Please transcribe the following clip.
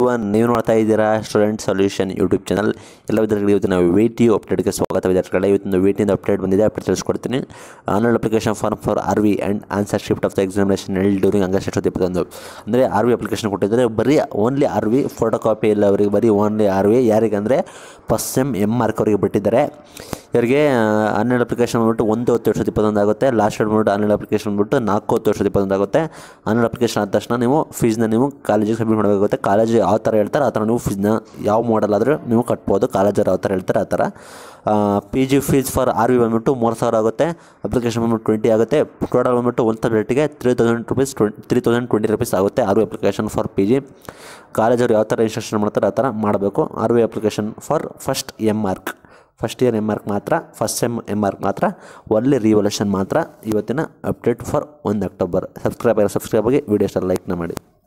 one ನೀವು ನೋಡ್ತಾ ಇದ್ದೀರಾ ಸ್ಟೂಡೆಂಟ್ ಸೊಲ್ಯೂಷನ್ ಯೂಟ್ಯೂಬ್ ಚಾನಲ್ ಎಲ್ಲ ವಿದ್ಯಾರ್ಥಿಗಳಿಗೆ ಇವತ್ತಿನ ವಿ ಟಿ ಅಪ್ಡೇಟ್ಗೆ ಸ್ವಾಗತ ವಿದ್ಯಾರ್ಥಿಗಳೇ ಇವತ್ತಿನ ವಿ ಟಿಯಿಂದ ಅಪ್ಡೇಟ್ ಬಂದಿದೆ ಅಪ್ಡೇಟ್ ತಿಳಿಸ್ಕೊಡ್ತೀನಿ online application form for R V and answer shift of the examination L during August ಎರಡು ಇಪ್ಪತ್ತೊಂದು ಅಂದರೆ ಆರ್ ವಿ ಅಪ್ಲಿಕೇಶನ್ ಕೊಟ್ಟಿದ್ದಾರೆ ಬರೀ only R V photocopy ಇಲ್ಲ ಅವರಿಗೆ ಬರೀ ಓನ್ಲಿ ಆರ್ ವಿ ಯಾರಿಗೆ ಅಂದರೆ ಫಸ್ಟ್ ಸೆಮ್ ಎಮ್ ಮಾರ್ಕ್ ಅವರಿಗೆ ಬಿಟ್ಟಿದ್ದಾರೆ ಇವರಿಗೆ ಆನ್ಲೈನ್ ಅಪ್ಲಿಕೇಶನ್ ಬಂದ್ಬಿಟ್ಟು ಒಂದು ಹತ್ತು ಎರಡು ಸಾವಿರದ ಇಪ್ಪತ್ತೊಂದು ಆಗುತ್ತೆ ಲಾಸ್ಟ್ ಡೇಟ್ ಬಂದ್ಬಿಟ್ಟು ಆನ್ಲೈನ್ ಅಪ್ಲಿಕೇಶನ್ ಬಂದ್ಬಿಟ್ಟು ನಾಲ್ಕು ಹತ್ತು ಎರಡು ಸಾವಿರದ ಇಪ್ಪತ್ತೊಂದು ಆಗುತ್ತೆ ಆನ್ಲೈನ್ ಅಪ್ಲಿಕೇಶನ್ ಆದ ತಕ್ಷಣ ನೀವು ಫೀಸ್ನ ನೀವು ಕಾಲೇಜಿಗೆ ಸಬ್ಮಿಟ್ ಮಾಡಬೇಕಾಗುತ್ತೆ ಕಾಲೇಜ್ ಯಾವ ಥರ ಹೇಳ್ತಾರೆ ಆ ಥರ ನೀವು ಫೀಸ್ನ ಯಾವ ಮಾಡಲ್ ಆದರೂ ನೀವು ಕಟ್ಬೋದು ಕಾಲೇಜರು ಯಾವ ಥರ ಹೇಳ್ತಾರೆ ಆ ಥರ P G fees for R V ಬಂದ್ಬಿಟ್ಟು ಮೂರು ಸಾವಿರ ಆಗುತ್ತೆ ಅಪ್ಲಿಕೇಶನ್ ಬಂದ್ಬಿಟ್ಟು ಟ್ವೆಂಟಿ ಆಗುತ್ತೆ ಟೋಟಲ್ ಬಂದ್ಬಿಟ್ಟು ಒಂದು ಸಬ್ಜೆಕ್ಟಿಗೆ three thousand rupees twenty three thousand twenty rupees ಆಗುತ್ತೆ R V application for P G ಕಾಲೇಜವ್ರು ಯಾವ ಥರ ಇನ್ಸ್ಟ್ರಕ್ಷನ್ ಮಾಡ್ತಾರೆ ಆ ಥರ ಮಾಡಬೇಕು R V application for first M mark first year M mark ಮಾತ್ರ ಫಸ್ಟ್ ಸೆಮ್ ಎಮ್ ಮಾರ್ಕ್ ಮಾತ್ರ ಒಳ್ಳೆ ರಿವಲ್ಯೂಷನ್ ಮಾತ್ರ ಇವತ್ತಿನ ಅಪ್ಡೇಟ್ ಫಾರ್ ಒಂದು ಅಕ್ಟೋಬರ್ ಸಬ್ಸ್ಕ್ರೈಬ್ ಸಬ್ಸ್ಕ್ರೈಬ್ ಆಗಿ ವೀಡಿಯೋಸ್ ಲೈಕ್ನ ಮಾಡಿ